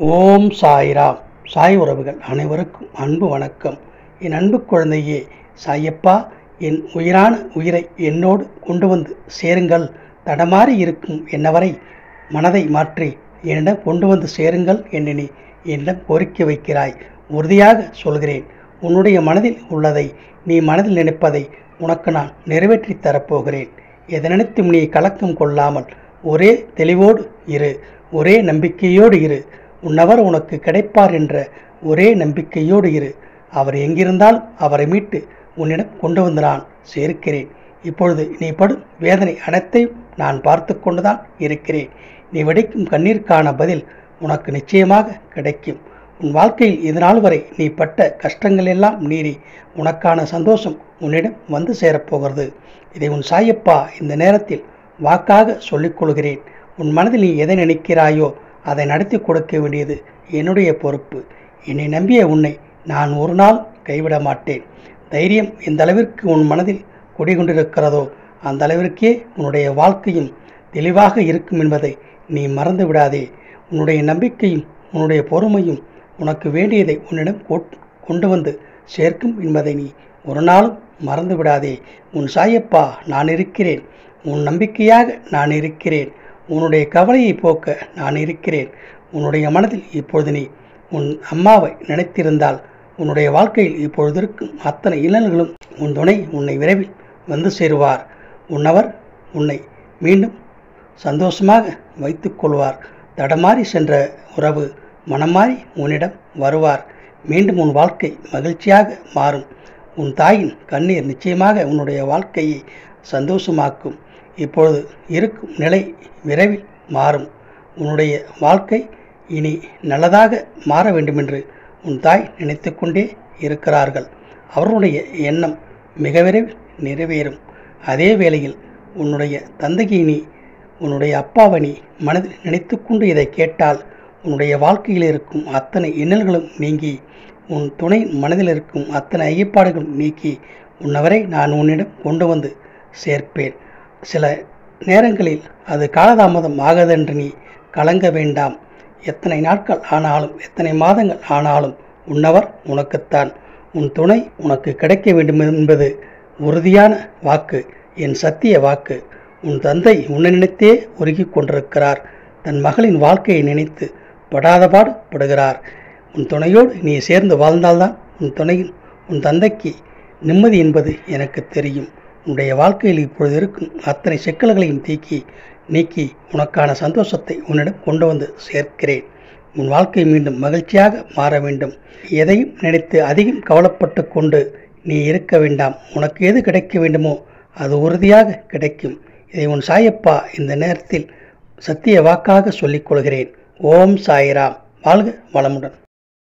ஓம் சாய்ராம் சாய் உறவுகள் அனைவருக்கும் அன்பு வணக்கம் என் அன்பு குழந்தையே சாயப்பா என் உயிரான உயிரை என்னோடு கொண்டு வந்து சேருங்கள் தடமாறி இருக்கும் என்னவரை மனதை மாற்றி என்னிடம் கொண்டு வந்து சேருங்கள் என்று நீ என்னிடம் கோரிக்கை வைக்கிறாய் உறுதியாக சொல்கிறேன் உன்னுடைய மனதில் உள்ளதை நீ மனதில் நினைப்பதை உனக்கு நான் நிறைவேற்றித் தரப்போகிறேன் எதை நினைத்தும் நீ கலக்கம் கொள்ளாமல் ஒரே தெளிவோடு இரு ஒரே நம்பிக்கையோடு இரு உன்னவர் உனக்கு கிடைப்பார் என்ற ஒரே நம்பிக்கையோடு இரு அவர் எங்கிருந்தாலும் அவரை மீட்டு உன்னிடம் கொண்டு வந்து நான் சேர்க்கிறேன் இப்பொழுது நீ படும் வேதனை அனைத்தையும் நான் பார்த்து கொண்டுதான் இருக்கிறேன் நீ வெடிக்கும் கண்ணீருக்கான பதில் உனக்கு நிச்சயமாக கிடைக்கும் உன் வாழ்க்கையில் இதுநாள் வரை நீ பட்ட கஷ்டங்கள் எல்லாம் மீறி உனக்கான சந்தோஷம் உன்னிடம் வந்து சேரப்போகிறது இதை உன் சாயப்பா இந்த நேரத்தில் வாக்காக சொல்லிக் கொள்கிறேன் உன் மனதில் நீ எதை நினைக்கிறாயோ அதை நடத்தி கொடுக்க வேண்டியது என்னுடைய பொறுப்பு என்னை நம்பிய உன்னை நான் ஒரு நாள் கைவிட மாட்டேன் தைரியம் எந்த அளவிற்கு உன் மனதில் குடிகொண்டிருக்கிறதோ அந்த அளவிற்கே உன்னுடைய வாழ்க்கையும் தெளிவாக இருக்கும் என்பதை நீ மறந்து விடாதே உன்னுடைய நம்பிக்கையும் உன்னுடைய பொறுமையும் உனக்கு வேண்டியதை உன்னிடம் கொட்- கொண்டு வந்து சேர்க்கும் என்பதை நீ ஒரு நாளும் மறந்து விடாதே உன் சாயப்பா நான் இருக்கிறேன் உன் நம்பிக்கையாக நான் இருக்கிறேன் உன்னுடைய கவலையை போக்க நான் இருக்கிறேன் உன்னுடைய மனதில் இப்பொழுது நீ உன் அம்மாவை நினைத்திருந்தால் உன்னுடைய வாழ்க்கையில் இப்பொழுது இருக்கும் அத்தனை இல்லல்களும் உன் துணை உன்னை விரைவில் வந்து சேருவார் உன்னவர் உன்னை மீண்டும் சந்தோஷமாக வைத்துக் கொள்வார் தடமாறி சென்ற உறவு மனமாறி உன்னிடம் வருவார் மீண்டும் உன் வாழ்க்கை மகிழ்ச்சியாக மாறும் உன் தாயின் கண்ணீர் நிச்சயமாக உன்னுடைய வாழ்க்கையை சந்தோஷமாக்கும் இப்பொழுது இருக்கும் நிலை விரைவில் மாறும் உன்னுடைய வாழ்க்கை இனி நல்லதாக மாற வேண்டுமென்று உன் தாய் நினைத்துக்கொண்டே இருக்கிறார்கள் அவர்களுடைய எண்ணம் மிக விரைவில் நிறைவேறும் அதே வேளையில் உன்னுடைய தந்தையை நீ உன்னுடைய அப்பாவை நீ மனதில் நினைத்துக்கொண்டு இதை கேட்டால் உன்னுடைய வாழ்க்கையில் இருக்கும் அத்தனை இன்னல்களும் நீங்கி உன் துணை மனதில் இருக்கும் அத்தனை ஐயப்பாடுகளும் நீக்கி உன்னவரை நான் உன்னிடம் கொண்டு வந்து சேர்ப்பேன் சில நேரங்களில் அது காலதாமதம் ஆகாதென்று நீ கலங்க வேண்டாம் எத்தனை நாட்கள் ஆனாலும் எத்தனை மாதங்கள் ஆனாலும் உன்னவர் உனக்குத்தான் உன் துணை உனக்கு கிடைக்க வேண்டும் என்பது உறுதியான வாக்கு என் சத்திய வாக்கு உன் தந்தை உன்னை நினைத்தே உருகிக் கொண்டிருக்கிறார் தன் மகளின் வாழ்க்கையை நினைத்து படாதபாடு படுகிறார் உன் துணையோடு நீ சேர்ந்து வாழ்ந்தால்தான் உன் துணையின் உன் தந்தைக்கு நிம்மதி என்பது எனக்கு தெரியும் உன்னுடைய வாழ்க்கையில் இப்பொழுது இருக்கும் அத்தனை சிக்கல்களையும் தீக்கி நீக்கி உனக்கான சந்தோஷத்தை உன்னிடம் கொண்டு வந்து சேர்க்கிறேன் உன் வாழ்க்கை மீண்டும் மகிழ்ச்சியாக மாற வேண்டும் எதையும் நினைத்து அதிகம் கவலைப்பட்டு கொண்டு நீ இருக்க வேண்டாம் உனக்கு எது கிடைக்க வேண்டுமோ அது உறுதியாக கிடைக்கும் இதை உன் சாயப்பா இந்த நேரத்தில் சத்திய வாக்காக சொல்லிக் கொள்கிறேன் ஓம் சாய்ராம் வாழ்க வளமுடன்